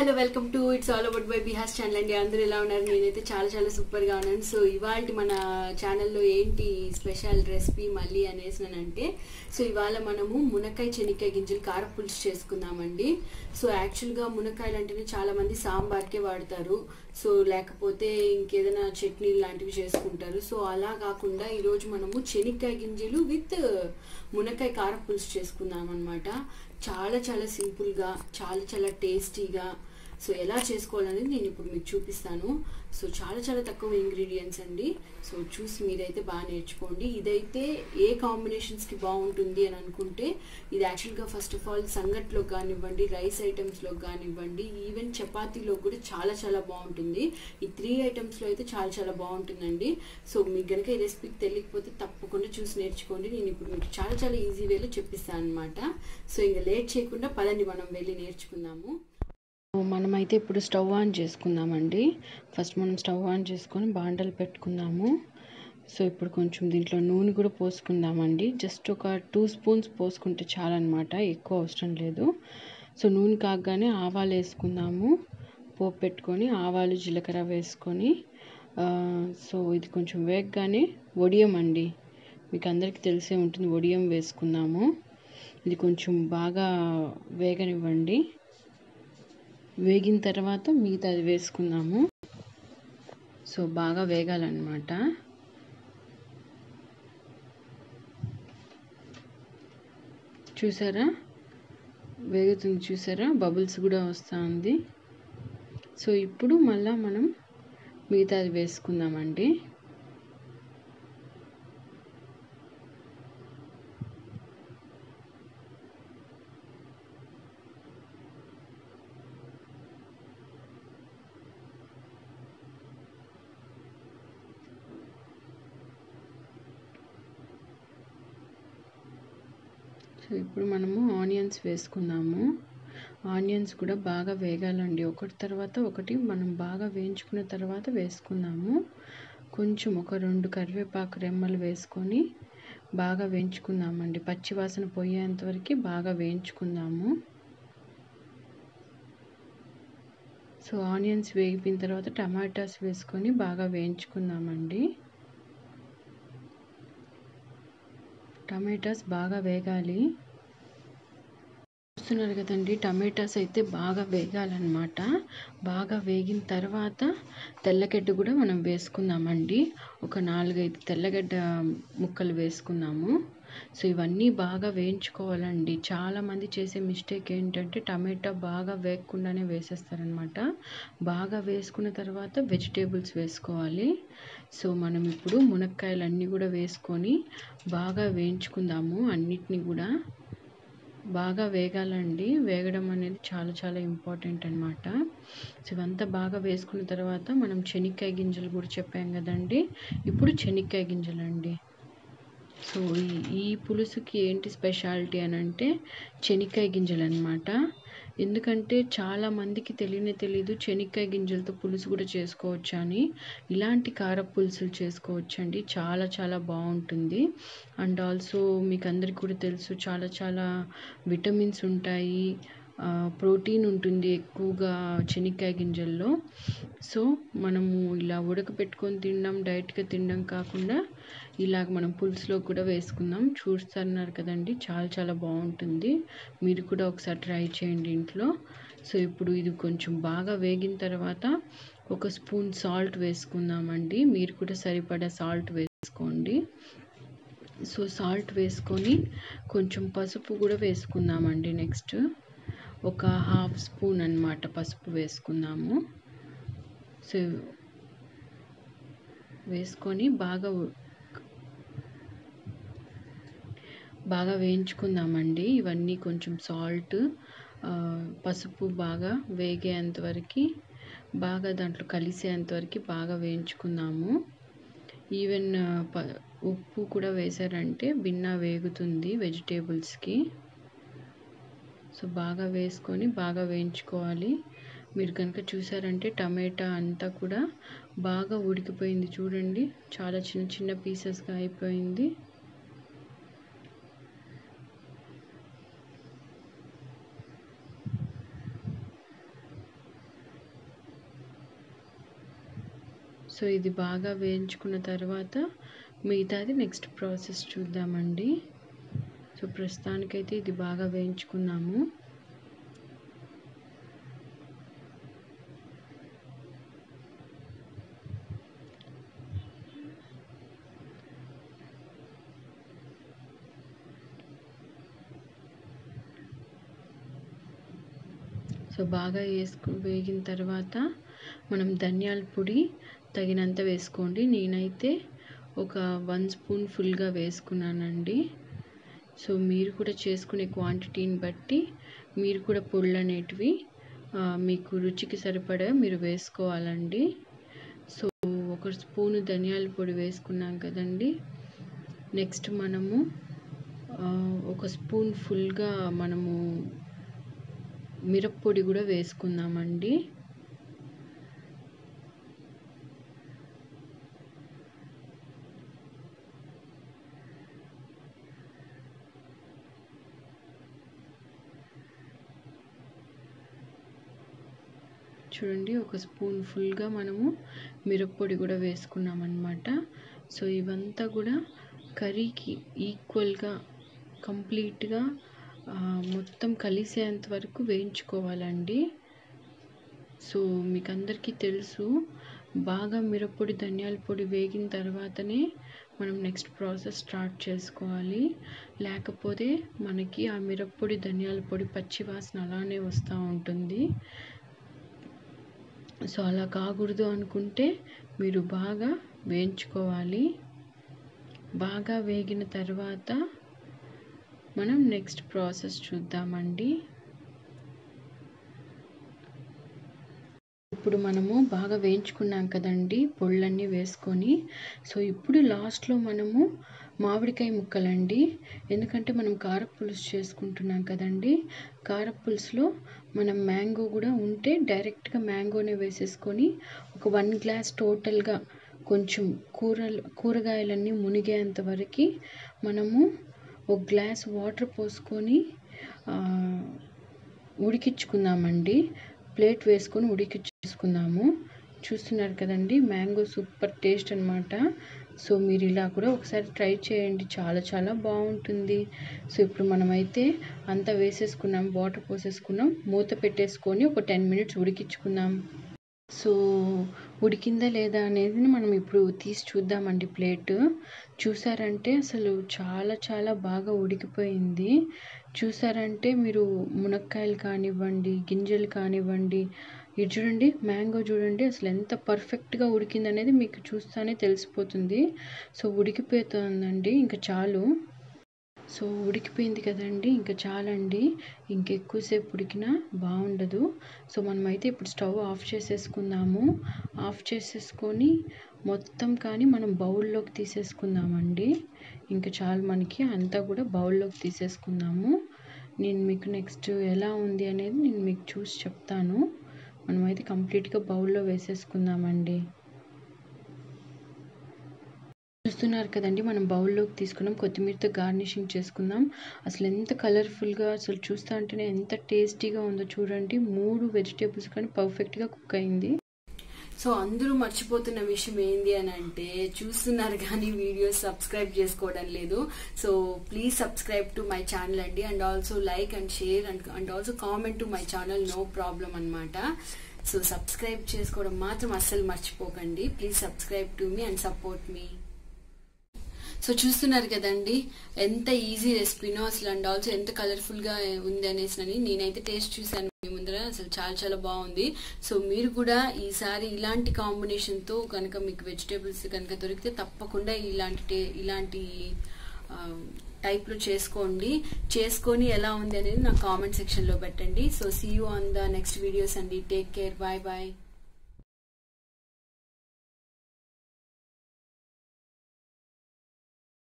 hello welcome to it's all about by Bihas channel అండి అందరూ ఎలా ఉన్నారు నేనైతే చాలా చాలా సూపర్ గా ఉన్నాను సో ఇవాళ మన ఛానల్లో ఏంటి స్పెషల్ రెసిపీ మళ్ళీ అనేసినానంటే సో ఇవాళ మనము మునక్కాయ చెనిక్కాయ గింజలు కార పులుసు చేసుకుందామండి సో యాక్చువల్గా మునక్కాయలు అంటేనే చాలా మంది సాంబార్కే వాడతారు సో లేకపోతే ఇంకేదైనా చట్నీ లాంటివి చేసుకుంటారు సో అలా కాకుండా ఈరోజు మనము చెనిక్కాయ గింజలు విత్ మునక్కాయ కార పులుసు చేసుకుందాం అనమాట చాలా చాలా సింపుల్గా చాలా చాలా టేస్టీగా సో ఎలా చేసుకోవాలనేది నేను ఇప్పుడు మీకు చూపిస్తాను సో చాలా చాలా తక్కువ ఇంగ్రీడియంట్స్ అండి సో చూసి మీరైతే బాగా నేర్చుకోండి ఇదైతే ఏ కాంబినేషన్స్కి బాగుంటుంది అని అనుకుంటే ఇది యాక్చువల్గా ఫస్ట్ ఆఫ్ ఆల్ సంగట్లో కానివ్వండి రైస్ ఐటమ్స్లో కానివ్వండి ఈవెన్ చపాతీలో కూడా చాలా చాలా బాగుంటుంది ఈ త్రీ ఐటమ్స్లో అయితే చాలా చాలా బాగుంటుందండి సో మీకు కనుక ఈ రెసిపీకి తెలియకపోతే తప్పకుండా చూసి నేర్చుకోండి నేను ఇప్పుడు మీకు చాలా చాలా ఈజీ వేలో చెప్పిస్తాను అనమాట సో ఇంకా లేట్ చేయకుండా పదండి మనం వెళ్ళి నేర్చుకుందాము మనమైతే ఇప్పుడు స్టవ్ ఆన్ చేసుకుందామండి ఫస్ట్ మనం స్టవ్ ఆన్ చేసుకొని బాండలు పెట్టుకుందాము సో ఇప్పుడు కొంచెం దీంట్లో నూనె కూడా పోసుకుందామండి జస్ట్ ఒక టూ స్పూన్స్ పోసుకుంటే చాలన్నమాట ఎక్కువ అవసరం లేదు సో నూనె కాగానే ఆవాలు వేసుకుందాము పోపు పెట్టుకొని ఆవాలు జీలకర్ర వేసుకొని సో ఇది కొంచెం వేగగానే వడియం అండి మీకు అందరికీ తెలిసే ఉంటుంది వడియం వేసుకుందాము ఇది కొంచెం బాగా వేగనివ్వండి వేగిన తర్వాత మిగతా అది వేసుకుందాము సో బాగా వేగాలన్నమాట చూసారా వేగుతుంది చూసారా బబుల్స్ కూడా వస్తూ ఉంది సో ఇప్పుడు మళ్ళా మనం మిగతాది వేసుకుందామండి సో ఇప్పుడు మనము ఆనియన్స్ వేసుకుందాము ఆనియన్స్ కూడా బాగా వేగాలండి ఒకటి తర్వాత ఒకటి మనం బాగా వేయించుకున్న తర్వాత వేసుకుందాము కొంచెం ఒక రెండు కరివేపాకు రెమ్మలు వేసుకొని బాగా వేయించుకుందామండి పచ్చివాసన పోయేంత వరకు బాగా వేయించుకుందాము సో ఆనియన్స్ వేగిపోయిన తర్వాత టమాటాస్ వేసుకొని బాగా వేయించుకుందామండి టమాటాస్ బాగా వేగాలి చూస్తున్నారు కదండి టమాటాస్ అయితే బాగా వేగాలన్నమాట బాగా వేగిన తర్వాత తెల్లగడ్డ కూడా మనం వేసుకుందామండి ఒక నాలుగైదు తెల్లగడ్డ ముక్కలు వేసుకుందాము సో ఇవన్నీ బాగా వేయించుకోవాలండి చాలామంది చేసే మిస్టేక్ ఏంటంటే టమాటా బాగా వేగకుండానే వేసేస్తారనమాట బాగా వేసుకున్న తర్వాత వెజిటేబుల్స్ వేసుకోవాలి సో మనం ఇప్పుడు మునక్కాయలు అన్నీ కూడా వేసుకొని బాగా వేయించుకుందాము అన్నిటినీ కూడా బాగా వేగాలండి వేగడం అనేది చాలా చాలా ఇంపార్టెంట్ అనమాట సో ఇవంతా బాగా వేసుకున్న తర్వాత మనం శనక్కాయ గింజలు కూడా చెప్పాం కదండి ఇప్పుడు శనక్కాయ గింజలు అండి సో ఈ ఈ పులుసుకి ఏంటి స్పెషాలిటీ అని అంటే శనక్కాయ గింజలు అనమాట ఎందుకంటే చాలా మందికి తెలియనే తెలీదు శనక్కాయ గింజలతో పులుసు కూడా చేసుకోవచ్చు అని ఇలాంటి కార పులుసులు చేసుకోవచ్చండి చాలా చాలా బాగుంటుంది అండ్ ఆల్సో మీకు అందరికీ కూడా తెలుసు చాలా చాలా విటమిన్స్ ఉంటాయి ప్రోటీన్ ఉంటుంది ఎక్కువగా శనక్కాయ గింజల్లో సో మనము ఇలా ఉడకపెట్టుకొని తినడం డైరెక్ట్గా తినడం కాకుండా ఇలాగ మనం పులుసులో కూడా వేసుకుందాం చూస్తున్నారు కదండి చాలా చాలా బాగుంటుంది మీరు కూడా ఒకసారి ట్రై చేయండి ఇంట్లో సో ఇప్పుడు ఇది కొంచెం బాగా వేగిన తర్వాత ఒక స్పూన్ సాల్ట్ వేసుకుందామండి మీరు కూడా సరిపడా సాల్ట్ వేసుకోండి సో సాల్ట్ వేసుకొని కొంచెం పసుపు కూడా వేసుకుందామండి నెక్స్ట్ ఒక హాఫ్ స్పూన్ అనమాట పసుపు వేసుకుందాము సో వేసుకొని బాగా బాగా వేయించుకుందామండి ఇవన్నీ కొంచెం సాల్ట్ పసుపు బాగా వేగేంత వరకు బాగా దాంట్లో కలిసేంత వరకు బాగా వేయించుకుందాము ఈవెన్ ప ఉప్పు కూడా వేసారంటే బిన్నా వేగుతుంది వెజిటేబుల్స్కి సో బాగా వేసుకొని బాగా వేయించుకోవాలి మీరు కనుక చూసారంటే టమాటా అంతా కూడా బాగా ఉడికిపోయింది చూడండి చాలా చిన్న చిన్న పీసెస్గా అయిపోయింది సో ఇది బాగా వేయించుకున్న తర్వాత మిగతాది నెక్స్ట్ ప్రాసెస్ చూద్దామండి సో ప్రస్తుతానికైతే ఇది బాగా వేయించుకున్నాము సో బాగా వేసుకు వేగిన తర్వాత మనం ధనియాల పొడి తగినంత వేసుకోండి నేనైతే ఒక వన్ స్పూన్ ఫుల్గా వేసుకున్నానండి సో మీరు కూడా చేసుకునే క్వాంటిటీని బట్టి మీరు కూడా పొళ్ళు అనేటివి మీకు రుచికి సరిపడా మీరు వేసుకోవాలండి సో ఒక స్పూను ధనియాల పొడి వేసుకున్నాం కదండి నెక్స్ట్ మనము ఒక స్పూన్ ఫుల్గా మనము మిరప్పొడి కూడా వేసుకుందామండి చూడండి ఒక స్పూన్ ఫుల్గా మనము మిరప్పొడి కూడా వేసుకున్నాం అనమాట సో ఇవంతా కూడా కర్రీకి ఈక్వల్గా కంప్లీట్గా మొత్తం కలిసేంత వరకు వేయించుకోవాలండి సో మీకు అందరికీ తెలుసు బాగా మిరప్పొడి ధనియాల పొడి వేగిన తర్వాతనే మనం నెక్స్ట్ ప్రాసెస్ స్టార్ట్ చేసుకోవాలి లేకపోతే మనకి ఆ మిరప్పొడి ధనియాల పొడి పచ్చి వాసన అలానే వస్తూ ఉంటుంది సో అలా కాకూడదు అనుకుంటే మీరు బాగా వేయించుకోవాలి బాగా వేగిన తర్వాత మనం నెక్స్ట్ ప్రాసెస్ చూద్దామండి ఇప్పుడు మనము బాగా వేయించుకున్నాం కదండి పొళ్ళన్నీ వేసుకొని సో ఇప్పుడు లాస్ట్లో మనము మామిడికాయ ముక్కలండి ఎందుకంటే మనం కారపులుసు చేసుకుంటున్నాం కదండి కారపులుసులో మనం మ్యాంగో కూడా ఉంటే డైరెక్ట్గా మ్యాంగోనే వేసేసుకొని ఒక వన్ గ్లాస్ టోటల్గా కొంచెం కూరలు కూరగాయలన్నీ మునిగేంత వరకు మనము ఒక గ్లాస్ వాటర్ పోసుకొని ఉడికించుకుందామండి ప్లేట్ వేసుకొని ఉడికించుకుందాము చూస్తున్నారు కదండి మ్యాంగో సూపర్ టేస్ట్ అనమాట సో మీరు ఇలా కూడా ఒకసారి ట్రై చేయండి చాలా చాలా బాగుంటుంది సో ఇప్పుడు మనమైతే అంతా వేసేసుకున్నాం వాటర్ పోసేసుకున్నాం మూత పెట్టేసుకొని ఒక టెన్ మినిట్స్ ఉడికించుకుందాం సో ఉడికిందా లేదా అనేది మనం ఇప్పుడు తీసి చూద్దామండి ప్లేట్ చూసారంటే అసలు చాలా చాలా బాగా ఉడికిపోయింది చూసారంటే మీరు మునక్కాయలు కానివ్వండి గింజలు కానివ్వండి ఇది చూడండి మ్యాంగో చూడండి అసలు ఎంత పర్ఫెక్ట్గా ఉడికింది అనేది మీకు చూస్తానే తెలిసిపోతుంది సో ఉడికిపోతుందండి ఇంకా చాలు సో ఉడికిపోయింది కదండి ఇంకా చాలండి ఇంకెక్కువసేపు ఉడికినా బాగుండదు సో మనమైతే ఇప్పుడు స్టవ్ ఆఫ్ చేసేసుకుందాము ఆఫ్ చేసేసుకొని మొత్తం కానీ మనం బౌల్లోకి తీసేసుకుందామండి ఇంకా చాలు మనకి అంతా కూడా బౌల్లోకి తీసేసుకుందాము నేను మీకు నెక్స్ట్ ఎలా ఉంది అనేది నేను మీకు చూసి చెప్తాను మనమైతే కంప్లీట్గా బౌల్లో వేసేసుకుందామండి చూస్తున్నారు కదండి మనం బౌల్లోకి తీసుకున్నాం కొత్తిమీరతో గార్నిషింగ్ చేసుకుందాం అసలు ఎంత కలర్ఫుల్గా అసలు చూస్తా అంటేనే ఎంత టేస్టీగా ఉందో చూడండి మూడు వెజిటేబుల్స్ కానీ పర్ఫెక్ట్గా కుక్ అయింది సో అందరూ మర్చిపోతున్న విషయం ఏంది అని అంటే చూస్తున్నారు కానీ వీడియోస్ సబ్స్క్రైబ్ చేసుకోవడం లేదు so please subscribe to my channel అండి and also like and share and and also comment to my channel no problem అనమాట సో సబ్స్క్రైబ్ చేసుకోవడం మాత్రం అస్సలు మర్చిపోకండి ప్లీజ్ సబ్స్క్రైబ్ టు మీ అండ్ సపోర్ట్ మీ సో చూస్తున్నారు కదండి ఎంత ఈజీ రెసిపీనో అసలు అండ్ ఆల్సో ఎంత కలర్ఫుల్ గా ఉంది అనేసి నేనైతే టేస్ట్ చూసాను మీ ముందర అసలు చాలా చాలా బాగుంది సో మీరు కూడా ఈసారి ఇలాంటి కాంబినేషన్ తో కనుక మీకు వెజిటేబుల్స్ కనుక దొరికితే తప్పకుండా ఇలాంటి ఇలాంటి టైప్ లో చేసుకోండి చేసుకొని ఎలా ఉంది అనేది నా కామెంట్ సెక్షన్ లో పెట్టండి so see you on the next videos అండి టేక్ కేర్ బాయ్ బాయ్